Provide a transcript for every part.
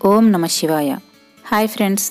ఓం నమ శివాయ hi friends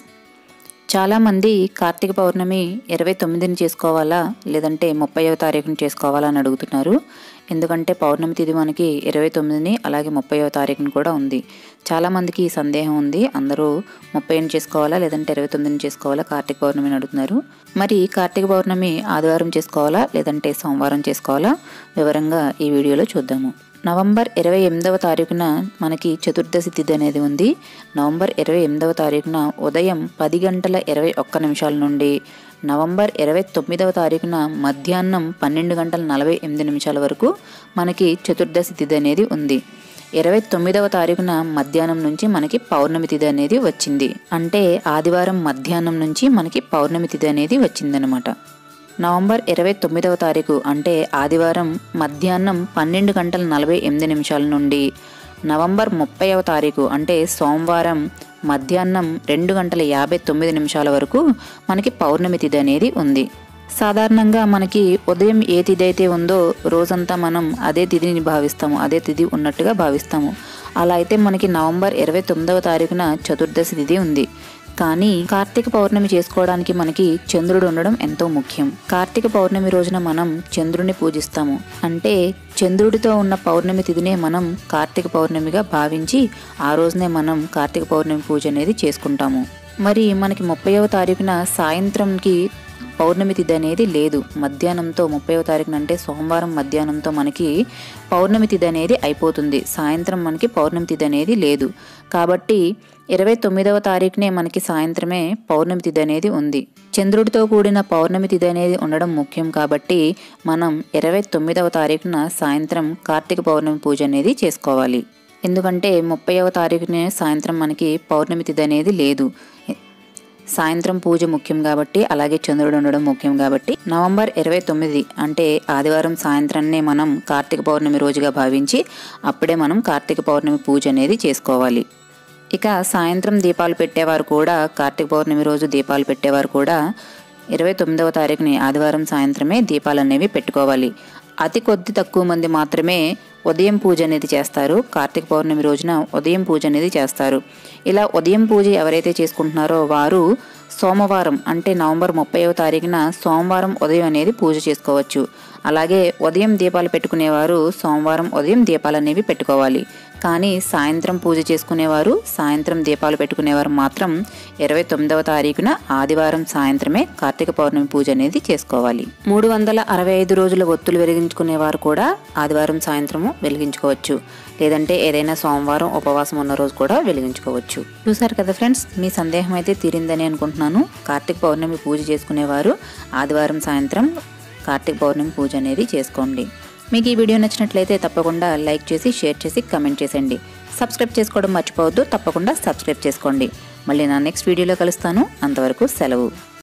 చాలామంది కార్తీక పౌర్ణమి ఇరవై తొమ్మిదిని చేసుకోవాలా లేదంటే ముప్పైవ తారీఖుని చేసుకోవాలా అని అడుగుతున్నారు ఎందుకంటే పౌర్ణమి తిథి మనకి ఇరవై తొమ్మిదిని అలాగే ముప్పైవ తారీఖుని కూడా ఉంది చాలామందికి ఈ సందేహం ఉంది అందరూ ముప్పైని చేసుకోవాలా లేదంటే ఇరవై తొమ్మిదిని చేసుకోవాలా కార్తీక పౌర్ణమిని అడుగుతున్నారు మరి కార్తీక పౌర్ణమి ఆదివారం చేసుకోవాలా లేదంటే సోమవారం చేసుకోవాలా వివరంగా ఈ వీడియోలో చూద్దాము నవంబర్ ఇరవై ఎనిమిదవ తారీఖున మనకి చతుర్దశి తిథి అనేది ఉంది నవంబర్ ఇరవై ఎనిమిదవ తారీఖున ఉదయం పది గంటల ఇరవై ఒక్క నిమిషాల నుండి నవంబర్ ఇరవై తొమ్మిదవ తారీఖున మధ్యాహ్నం పన్నెండు గంటల నలభై ఎనిమిది నిమిషాల వరకు మనకి చతుర్దశి తిథి అనేది ఉంది ఇరవై తొమ్మిదవ తారీఖున మధ్యాహ్నం నుంచి మనకి పౌర్ణమి తిథి అనేది వచ్చింది అంటే ఆదివారం మధ్యాహ్నం నుంచి మనకి పౌర్ణమి తిథి అనేది వచ్చిందనమాట నవంబర్ ఇరవై తొమ్మిదవ తారీఖు అంటే ఆదివారం మధ్యాహ్నం పన్నెండు గంటల నలభై ఎనిమిది నిమిషాల నుండి నవంబర్ ముప్పైవ తారీఖు అంటే సోమవారం మధ్యాహ్నం రెండు గంటల యాభై తొమ్మిది నిమిషాల వరకు మనకి పౌర్ణమి తిథి అనేది ఉంది సాధారణంగా మనకి ఉదయం ఏ తిథి అయితే ఉందో రోజంతా మనం అదే తిథిని భావిస్తాము అదే తిథి ఉన్నట్టుగా భావిస్తాము అలా అయితే మనకి నవంబర్ ఇరవై తొమ్మిదవ తారీఖున చతుర్దశి తిథి ఉంది కానీ కార్తీక పౌర్ణమి చేసుకోవడానికి మనకి చంద్రుడు ఉండడం ఎంతో ముఖ్యం కార్తీక పౌర్ణమి రోజున మనం చంద్రుడిని పూజిస్తాము అంటే చంద్రుడితో ఉన్న పౌర్ణమి తిథినే మనం కార్తీక పౌర్ణమిగా భావించి ఆ రోజునే మనం కార్తీక పౌర్ణమి పూజ అనేది చేసుకుంటాము మరి మనకి ముప్పైవ తారీఖున సాయంత్రంకి పౌర్ణమి తిథి అనేది లేదు మధ్యాహ్నంతో ముప్పైవ తారీఖున అంటే సోమవారం మధ్యాహ్నంతో మనకి పౌర్ణమి తిథి అనేది అయిపోతుంది సాయంత్రం మనకి పౌర్ణమి తిథి అనేది లేదు కాబట్టి ఇరవై తొమ్మిదవ తారీఖునే మనకి సాయంత్రమే పౌర్ణమి తిథి అనేది ఉంది చంద్రుడితో కూడిన పౌర్ణమి తిథి అనేది ఉండడం ముఖ్యం కాబట్టి మనం ఇరవై తొమ్మిదవ తారీఖున సాయంత్రం కార్తీక పౌర్ణమి పూజ అనేది చేసుకోవాలి ఎందుకంటే ముప్పైవ తారీఖునే సాయంత్రం మనకి పౌర్ణమి తిథి అనేది లేదు సాయంత్రం పూజ ముఖ్యం కాబట్టి అలాగే చంద్రుడు ఉండడం ముఖ్యం కాబట్టి నవంబర్ ఇరవై తొమ్మిది అంటే ఆదివారం సాయంత్రాన్నే మనం కార్తీక పౌర్ణమి రోజుగా భావించి అప్పుడే మనం కార్తీక పౌర్ణమి పూజ అనేది చేసుకోవాలి ఇక సాయంత్రం దీపాలు పెట్టేవారు కూడా కార్తీక పౌర్ణమి రోజు దీపాలు పెట్టేవారు కూడా ఇరవై తొమ్మిదవ తారీఖుని ఆదివారం సాయంత్రమే దీపాలు అనేవి పెట్టుకోవాలి అతి కొద్ది తక్కువ మంది మాత్రమే ఉదయం పూజ అనేది చేస్తారు కార్తీక పౌర్ణమి రోజున ఉదయం పూజ అనేది చేస్తారు ఇలా ఉదయం పూజ ఎవరైతే చేసుకుంటున్నారో వారు సోమవారం అంటే నవంబర్ ముప్పైవ తారీఖున సోమవారం ఉదయం అనేది పూజ చేసుకోవచ్చు అలాగే ఉదయం దీపాలు పెట్టుకునేవారు సోమవారం ఉదయం దీపాలు అనేవి పెట్టుకోవాలి కానీ సాయంత్రం పూజ చేసుకునేవారు సాయంత్రం దీపాలు పెట్టుకునేవారు మాత్రం ఇరవై తొమ్మిదవ తారీఖున ఆదివారం సాయంత్రమే కార్తీక పౌర్ణమి పూజ అనేది చేసుకోవాలి మూడు వందల అరవై ఐదు రోజుల ఒత్తులు వెలిగించుకునేవారు కూడా ఆదివారం సాయంత్రము వెలిగించుకోవచ్చు లేదంటే ఏదైనా సోమవారం ఉపవాసం ఉన్న రోజు కూడా వెలిగించుకోవచ్చు చూసారు కదా ఫ్రెండ్స్ మీ సందేహం అయితే తీరిందని అనుకుంటున్నాను కార్తీక పౌర్ణమి పూజ చేసుకునేవారు ఆదివారం సాయంత్రం కార్తీక పౌర్ణమి పూజ అనేది చేసుకోండి మీకు ఈ వీడియో నచ్చినట్లయితే తప్పకుండా లైక్ చేసి షేర్ చేసి కమెంట్ చేసేయండి సబ్స్క్రైబ్ చేసుకోవడం మర్చిపోవద్దు తప్పకుండా సబ్స్క్రైబ్ చేసుకోండి మళ్ళీ నా నెక్స్ట్ వీడియోలో కలుస్తాను అంతవరకు సెలవు